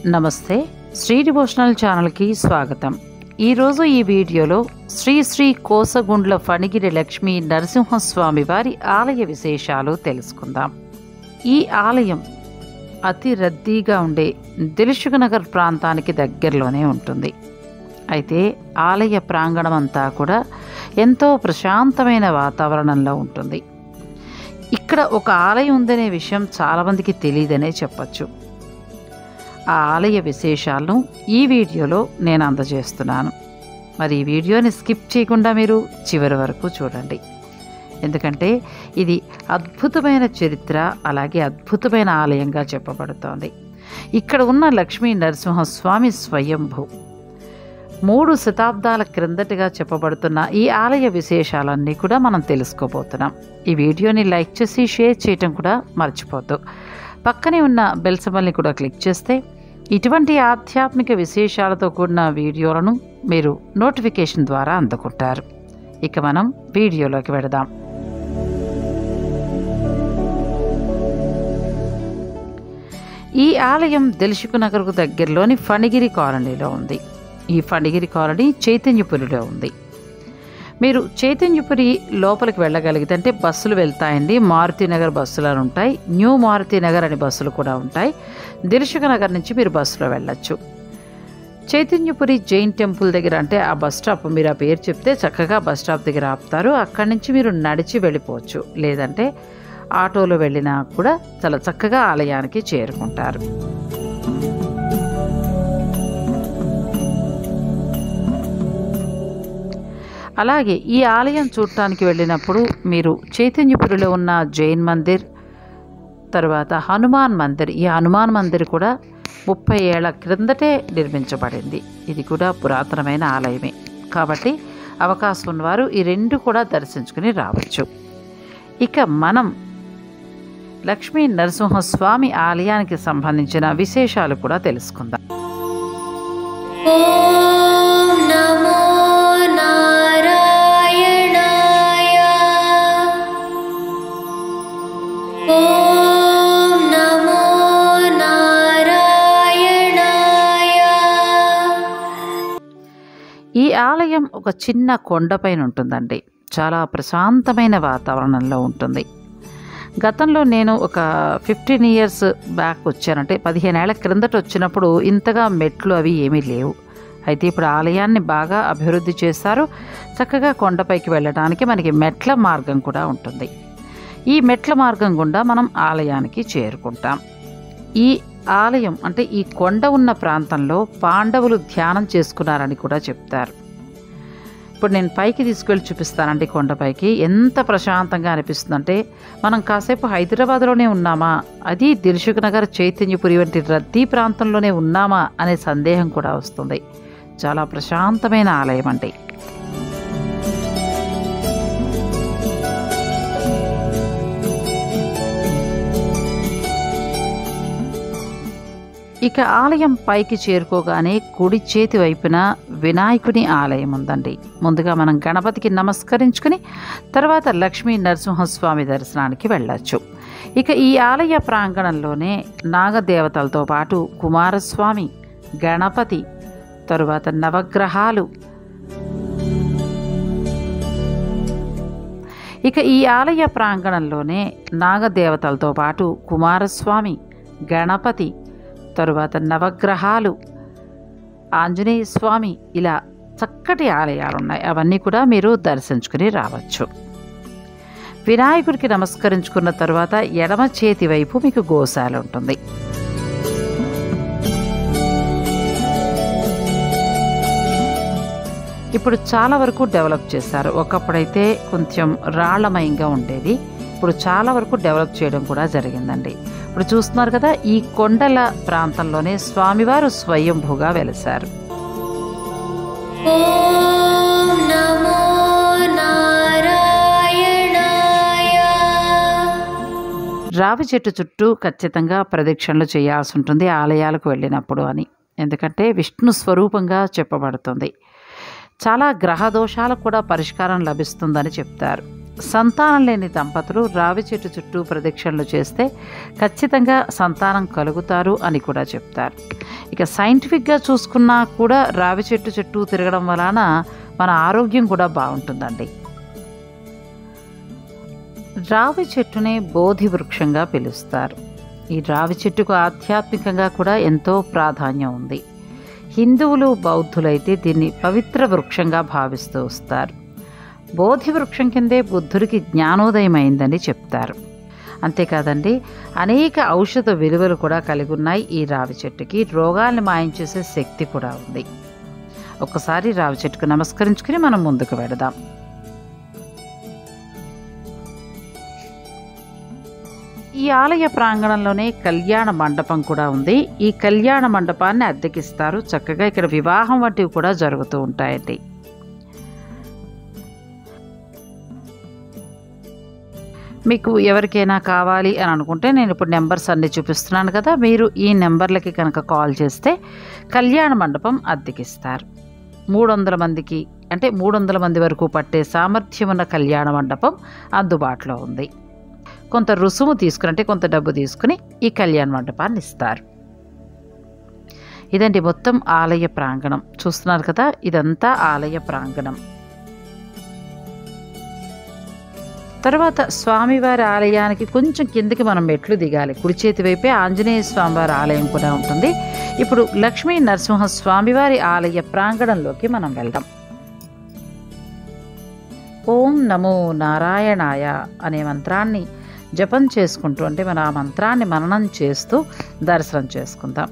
నమస్తే శ్రీ డివోషనల్ ఛానల్కి స్వాగతం ఈరోజు ఈ వీడియోలో శ్రీ శ్రీ కోసగుండ్ల ఫణిగిరి లక్ష్మీ నరసింహస్వామి వారి ఆలయ విశేషాలు తెలుసుకుందాం ఈ ఆలయం అతి రద్దీగా ఉండే దిల్సుఖ్ నగర్ ప్రాంతానికి దగ్గరలోనే ఉంటుంది అయితే ఆలయ ప్రాంగణం అంతా కూడా ఎంతో ప్రశాంతమైన వాతావరణంలో ఉంటుంది ఇక్కడ ఒక ఆలయం ఉందనే విషయం చాలామందికి తెలియదనే చెప్పచ్చు ఆ ఆలయ విశేషాలను ఈ వీడియోలో నేను అందజేస్తున్నాను మరి ఈ వీడియోని స్కిప్ చేయకుండా మీరు చివరి వరకు చూడండి ఎందుకంటే ఇది అద్భుతమైన చరిత్ర అలాగే అద్భుతమైన ఆలయంగా చెప్పబడుతోంది ఇక్కడ ఉన్న లక్ష్మీ నరసింహస్వామి స్వయంభూ మూడు శతాబ్దాల క్రిందటిగా చెప్పబడుతున్న ఈ ఆలయ విశేషాలన్నీ కూడా మనం తెలుసుకోబోతున్నాం ఈ వీడియోని లైక్ చేసి షేర్ చేయటం కూడా మర్చిపోద్దు పక్కనే ఉన్న బెల్ సింబల్ని కూడా క్లిక్ చేస్తే ఇటువంటి ఆధ్యాత్మిక విశేషాలతో కూడిన వీడియోలను మీరు నోటిఫికేషన్ ద్వారా అందుకుంటారు ఇక మనం వీడియోలోకి వెడదాం ఈ ఆలయం దిల్సుఖ్ నగర్కు దగ్గరలోని ఫణిగిరి కాలనీలో ఉంది ఈ ఫణిగిరి కాలనీ చైతన్యపురిలో ఉంది మీరు చైతన్యపురి లోపలికి వెళ్ళగలిగితే అంటే బస్సులు వెళ్తాయండి మారుతినగర్ బస్సులు అని ఉంటాయి న్యూ మారుతినగర్ అనే బస్సులు కూడా ఉంటాయి దిల్సుఖ్ నగర్ నుంచి మీరు బస్సులో వెళ్ళొచ్చు చైతన్యపురి జైన్ టెంపుల్ దగ్గర అంటే ఆ బస్ స్టాప్ మీరు ఆ పేరు చెప్తే చక్కగా బస్ స్టాప్ దగ్గర ఆపుతారు అక్కడి నుంచి మీరు నడిచి వెళ్ళిపోవచ్చు లేదంటే ఆటోలో వెళ్ళినా కూడా చాలా చక్కగా ఆలయానికి చేరుకుంటారు అలాగే ఈ ఆలయం చూడటానికి వెళ్ళినప్పుడు మీరు చైతన్యపురిలో ఉన్న జైన్ మందిర్ తర్వాత హనుమాన్ మందిర్ ఈ హనుమాన్ మందిర్ కూడా ముప్పై ఏళ్ల క్రిందటే నిర్మించబడింది ఇది కూడా పురాతనమైన ఆలయమే కాబట్టి అవకాశం ఉన్నవారు ఈ రెండు కూడా దర్శించుకుని రావచ్చు ఇక మనం లక్ష్మీ నరసింహస్వామి ఆలయానికి సంబంధించిన విశేషాలు కూడా తెలుసుకుందాం ॐ नमो नारायणाय ॐ नमो नारायणाय ఈ ఆలయం ఒక చిన్న కొండపైన ఉంటుందండి చాలా ప్రశాంతమైన వాతావరణంలో ఉంటుంది గతంలో నేను ఒక ఫిఫ్టీన్ ఇయర్స్ బ్యాక్ వచ్చానంటే పదిహేను ఏళ్ల క్రిందట వచ్చినప్పుడు ఇంతగా మెట్లు అవి ఏమీ లేవు అయితే ఇప్పుడు ఆలయాన్ని బాగా అభివృద్ధి చేశారు చక్కగా కొండపైకి వెళ్ళడానికి మనకి మెట్ల మార్గం కూడా ఉంటుంది ఈ మెట్ల మార్గం గుండా మనం ఆలయానికి చేరుకుంటాం ఈ ఆలయం అంటే ఈ కొండ ఉన్న ప్రాంతంలో పాండవులు ధ్యానం చేసుకున్నారని కూడా చెప్తారు ఇప్పుడు నేను పైకి తీసుకెళ్ళి చూపిస్తానండి కొండపైకి ఎంత ప్రశాంతంగా అనిపిస్తుందంటే మనం కాసేపు హైదరాబాద్లోనే ఉన్నామా అది దిల్సుఖ్ నగర్ చైతన్యపురి వంటి రద్దీ ప్రాంతంలోనే ఉన్నామా అనే సందేహం కూడా వస్తుంది చాలా ప్రశాంతమైన ఆలయం అండి ఇక ఆలయం పైకి చేరుకోగానే కుడి చేతి వైపున వినాయకుని ఆలయం ఉందండి ముందుగా మనం గణపతికి నమస్కరించుకుని తర్వాత లక్ష్మీ నరసింహస్వామి దర్శనానికి వెళ్ళొచ్చు ఇక ఈ ఆలయ ప్రాంగణంలోనే నాగదేవతలతో పాటు కుమారస్వామి గణపతి తరువాత నవగ్రహాలు ఇక ఈ ఆలయ ప్రాంగణంలోనే నాగదేవతలతో పాటు కుమారస్వామి గణపతి తరువాత నవగ్రహాలు ఆంజనేయ స్వామి ఇలా చక్కటి ఆలయాలు ఉన్నాయి అవన్నీ కూడా మీరు దర్శించుకుని రావచ్చు వినాయకుడికి నమస్కరించుకున్న తర్వాత ఎడమ చేతి వైపు మీకు గోశాల ఉంటుంది ఇప్పుడు చాలా వరకు డెవలప్ చేశారు ఒకప్పుడైతే కొంచెం రాళ్లమయంగా ఉండేది ఇప్పుడు చాలా వరకు డెవలప్ చేయడం కూడా జరిగిందండి ఇప్పుడు చూస్తున్నారు కదా ఈ కొండల ప్రాంతంలోనే స్వామివారు స్వయంభూగా వెలిశారు ॐ नमो नारायणाय రావి చెట్టు చుట్టూ ఖచ్చితంగా ప్రదక్షిణలు చేయాల్సి ఉంటుంది ఆలయాలకు వెళ్ళినప్పుడు అని ఎందుకంటే విష్ణు స్వరూపంగా చెప్పబడుతుంది చాలా గ్రహ దోషాలకు కూడా పరిష్కారం లభిస్తుందని చెప్తారు సంతానం లేని దంపతులు రావి చెట్టు చుట్టూ ప్రదక్షిణలు చేస్తే ఖచ్చితంగా సంతానం కలుగుతారు అని కూడా చెప్తారు ఇక సైంటిఫిక్గా చూసుకున్నా కూడా రావి చెట్టు చుట్టూ తిరగడం వలన మన ఆరోగ్యం కూడా బాగుంటుందండి రావి చెట్టునే బోధి వృక్షంగా పిలుస్తారు ఈ రావి చెట్టుకు ఆధ్యాత్మికంగా కూడా ఎంతో ప్రాధాన్యం ఉంది హిందువులు బౌద్ధులైతే దీన్ని పవిత్ర వృక్షంగా భావిస్తూ వస్తారు బోధి వృక్షం కిందే బుద్ధుడికి జ్ఞానోదయం అయిందని చెప్తారు అంతేకాదండి అనేక ఔషధ విలువలు కూడా కలిగి ఉన్నాయి ఈ రావి చెట్టుకి రోగాల్ని మాయం చేసే శక్తి కూడా ఉంది ఒక్కసారి రావి చెట్టుకు నమస్కరించుకుని మనం ముందుకు వెడదాం ఈ ఆలయ ప్రాంగణంలోనే కళ్యాణ మండపం కూడా ఉంది ఈ కళ్యాణ మండపాన్ని అద్దెకిస్తారు చక్కగా ఇక్కడ వివాహం వంటివి కూడా జరుగుతూ ఉంటాయండి మీకు ఎవరికైనా కావాలి అని అనుకుంటే నేను ఇప్పుడు నెంబర్స్ అన్నీ చూపిస్తున్నాను కదా మీరు ఈ నెంబర్లకి కనుక కాల్ చేస్తే కళ్యాణ మండపం అద్దెకిస్తారు మూడు వందల మందికి అంటే మూడు వందల మంది వరకు పట్టే సామర్థ్యం ఉన్న కళ్యాణ మండపం అందుబాటులో ఉంది కొంత రుసుము తీసుకుని అంటే కొంత డబ్బు తీసుకుని ఈ కళ్యాణ మండపాన్ని ఇస్తారు ఇదండి మొత్తం ఆలయ ప్రాంగణం చూస్తున్నారు కదా ఇదంతా ఆలయ ప్రాంగణం తర్వాత స్వామివారి ఆలయానికి కొంచెం కిందకి మనం మెట్లు దిగాలి కుడి చేతి వైపే ఆంజనేయ స్వామివారి ఆలయం కూడా ఉంటుంది ఇప్పుడు లక్ష్మీ నరసింహ స్వామివారి ఆలయ ప్రాంగణంలోకి మనం వెళ్దాం ఓం నమో నారాయణాయ అనే మంత్రాన్ని జపం చేసుకుంటూ అంటే మనం ఆ మంత్రాన్ని మననం చేస్తూ దర్శనం చేసుకుందాం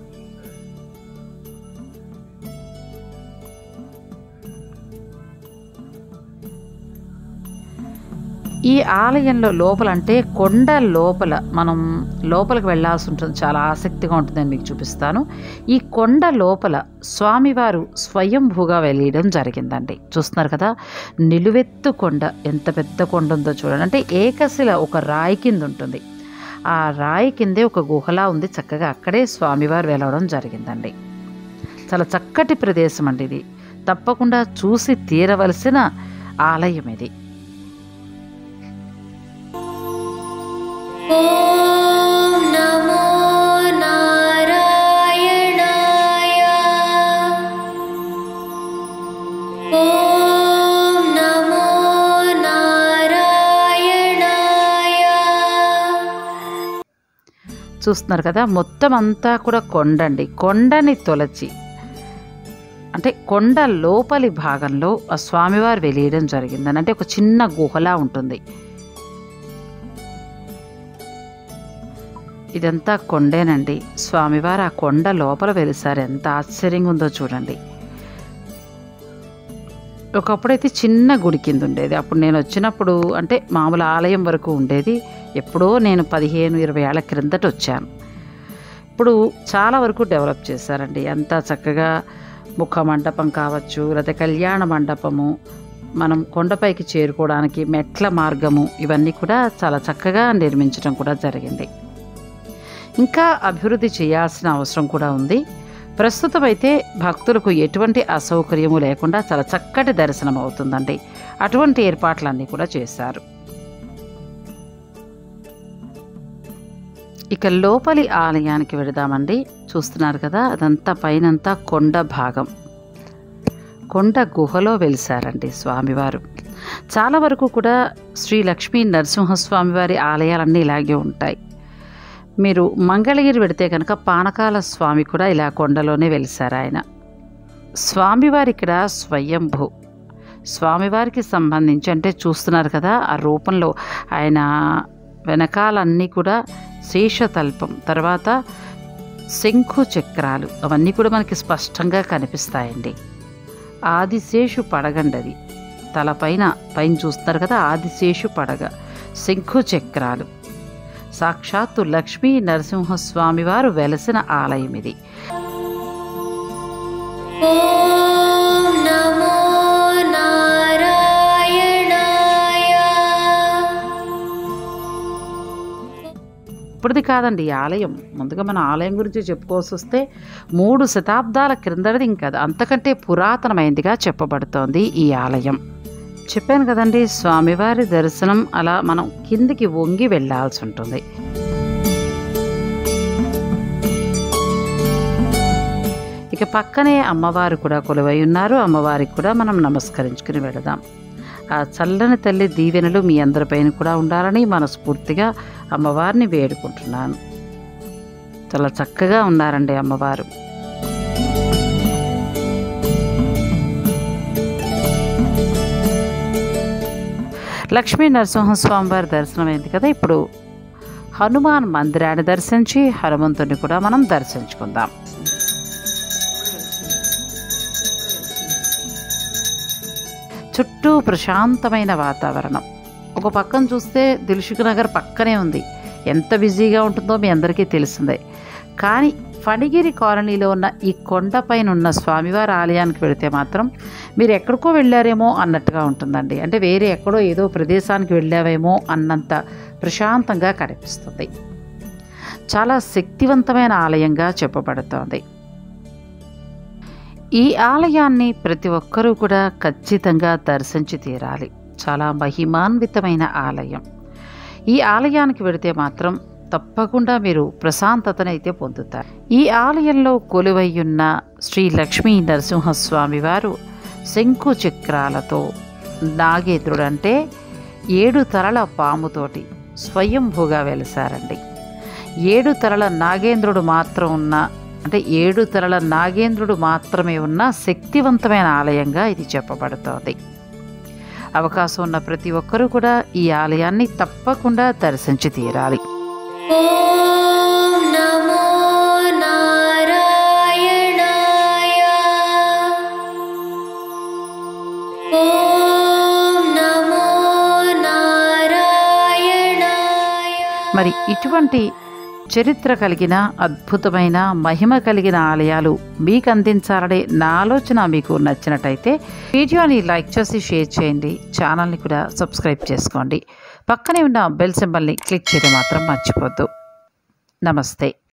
ఈ ఆలయంలో లోపల అంటే కొండ లోపల మనం లోపలికి వెళ్ళాల్సి ఉంటుంది చాలా ఆసక్తిగా ఉంటుందని మీకు చూపిస్తాను ఈ కొండ లోపల స్వామివారు స్వయంభూగా వెళ్ళడం జరిగిందండి చూస్తున్నారు కదా నిలువెత్తు కొండ ఎంత పెద్ద కొండ ఉందో చూడండి అంటే ఏకశిల ఒక రాయి కింద ఉంటుంది ఆ రాయి కిందే ఒక గుహలా ఉంది చక్కగా అక్కడే స్వామివారు వెళ్ళడం జరిగిందండి చాలా చక్కటి ప్రదేశం అండి ఇది తప్పకుండా చూసి తీరవలసిన ఆలయం ఇది ॐ नमो नारायणाय ॐ नमो नारायणाय చూస్తున్నారు కదా మొత్తం అంతా కూడా కొండండి కొండని తొలచి అంటే కొండ లోపలి భాగంలో ఆ స్వామివారు వెలియడం జరిగిందని అంటే ఒక చిన్న గుహలా ఉంటుంది ఇదంతా కొండేనండి స్వామివారు ఆ కొండ లోపల వెలిసారు ఎంత ఆశ్చర్యంగా ఉందో చూడండి ఒకప్పుడైతే చిన్న గుడి కింద ఉండేది అప్పుడు నేను వచ్చినప్పుడు అంటే మామూలు ఆలయం వరకు ఉండేది ఎప్పుడో నేను పదిహేను ఇరవై ఏళ్ళ క్రిందట వచ్చాను ఇప్పుడు చాలా వరకు డెవలప్ చేశారండి అంతా చక్కగా ముఖ మండపం కావచ్చు లేదా కళ్యాణ మండపము మనం కొండపైకి చేరుకోవడానికి మెట్ల మార్గము ఇవన్నీ కూడా చాలా చక్కగా నిర్మించడం కూడా జరిగింది ఇంకా అభివృద్ధి చేయాల్సిన అవసరం కూడా ఉంది ప్రస్తుతం అయితే భక్తులకు ఎటువంటి అసౌకర్యము లేకుండా చాలా చక్కటి దర్శనం అవుతుందండి అటువంటి ఏర్పాట్లన్నీ కూడా చేశారు ఇక లోపలి ఆలయానికి వెళదామండి చూస్తున్నారు కదా అదంతా పైనంతా కొండ భాగం కొండ గుహలో వెలిసారండి స్వామివారు చాలా వరకు కూడా శ్రీ లక్ష్మీ నరసింహస్వామివారి ఆలయాలన్నీ ఇలాగే ఉంటాయి మీరు మంగళగిరి పెడితే కనుక పానకాల స్వామి కూడా ఇలా కొండలోనే వెలిసారు ఆయన స్వామివారి ఇక్కడ స్వయంభూ స్వామివారికి సంబంధించి అంటే చూస్తున్నారు కదా ఆ రూపంలో ఆయన వెనకాలన్నీ కూడా శేషతల్పం తర్వాత శంఖు చక్రాలు అవన్నీ కూడా మనకి స్పష్టంగా కనిపిస్తాయండి ఆదిశేషు పడగండది తలపైన పైన చూస్తున్నారు కదా ఆదిశేషు పడగ శంఖు చక్రాలు సాక్షాత్తు లక్ష్మీ నరసింహస్వామి వారు వెలసిన ఆలయం ఇది ॐ नमो नारायणाय ఇప్పుడుది కాదండి ఈ ఆలయం ముందుగా మన ఆలయం గురించి చెప్పుకోవాల్సి వస్తే మూడు శతాబ్దాల క్రిందటిది ఇంకా అంతకంటే పురాతనమైనదిగా చెప్పబడుతోంది ఈ ఆలయం చెప్పాను కదండి స్వామివారి దర్శనం అలా మనం కిందికి వంగి వెళ్ళాల్సి ఉంటుంది ఇక పక్కనే అమ్మవారు కూడా కొలువై ఉన్నారు అమ్మవారికి కూడా మనం నమస్కరించుకుని వెళదాం ఆ చల్లని తల్లి దీవెనలు మీ అందరిపైన కూడా ఉండాలని మనస్ఫూర్తిగా అమ్మవారిని వేడుకుంటున్నాను చాలా చక్కగా ఉన్నారండి అమ్మవారు లక్ష్మీ నరసింహస్వామి వారి దర్శనం అయింది కదా ఇప్పుడు హనుమాన్ మందిరాన్ని దర్శించి హనుమంతుని కూడా మనం దర్శించుకుందాం చుట్టూ ప్రశాంతమైన వాతావరణం ఒక పక్కన చూస్తే దిల్సుఖ్ నగర్ పక్కనే ఉంది ఎంత బిజీగా ఉంటుందో మీ అందరికీ తెలిసిందే కానీ ఫణిగిరి కాలనీలో ఉన్న ఈ కొండపైన ఉన్న స్వామివారి ఆలయానికి వెళితే మాత్రం మీరు ఎక్కడికో వెళ్ళారేమో అన్నట్టుగా ఉంటుందండి అంటే వేరే ఎక్కడో ఏదో ప్రదేశానికి వెళ్ళావేమో అన్నంత ప్రశాంతంగా కనిపిస్తుంది చాలా శక్తివంతమైన ఆలయంగా చెప్పబడుతోంది ఈ ఆలయాన్ని ప్రతి ఒక్కరూ కూడా ఖచ్చితంగా దర్శించి తీరాలి చాలా మహిమాన్వితమైన ఆలయం ఈ ఆలయానికి వెళితే మాత్రం తప్పకుండా మీరు ప్రశాంతతనైతే పొందుతారు ఈ ఆలయంలో కొలువయ్యున్న శ్రీ లక్ష్మీ నరసింహస్వామి వారు శంకు చక్రాలతో నాగేంద్రుడు అంటే ఏడు తరల పాముతోటి స్వయంభూగా వెలిసారండి ఏడు తరల నాగేంద్రుడు మాత్రం ఉన్న అంటే ఏడు తరల నాగేంద్రుడు మాత్రమే ఉన్న శక్తివంతమైన ఆలయంగా ఇది చెప్పబడుతోంది అవకాశం ఉన్న ప్రతి ఒక్కరూ కూడా ఈ ఆలయాన్ని తప్పకుండా దర్శించి తీరాలి ॐ नमो नारायणाय ॐ नमो नारायणाय మరి ఇటువంటి చరిత్ర కలిగిన అద్భుతమైన మహిమ కలిగిన ఆలయాలు మీకు అందించాలనే నా ఆలోచన మీకు నచ్చినట్టయితే వీడియోని లైక్ చేసి షేర్ చేయండి ఛానల్ని కూడా సబ్స్క్రైబ్ చేసుకోండి పక్కనే ఉన్న బెల్ సింబల్ని క్లిక్ చేయడం మాత్రం మర్చిపోద్దు నమస్తే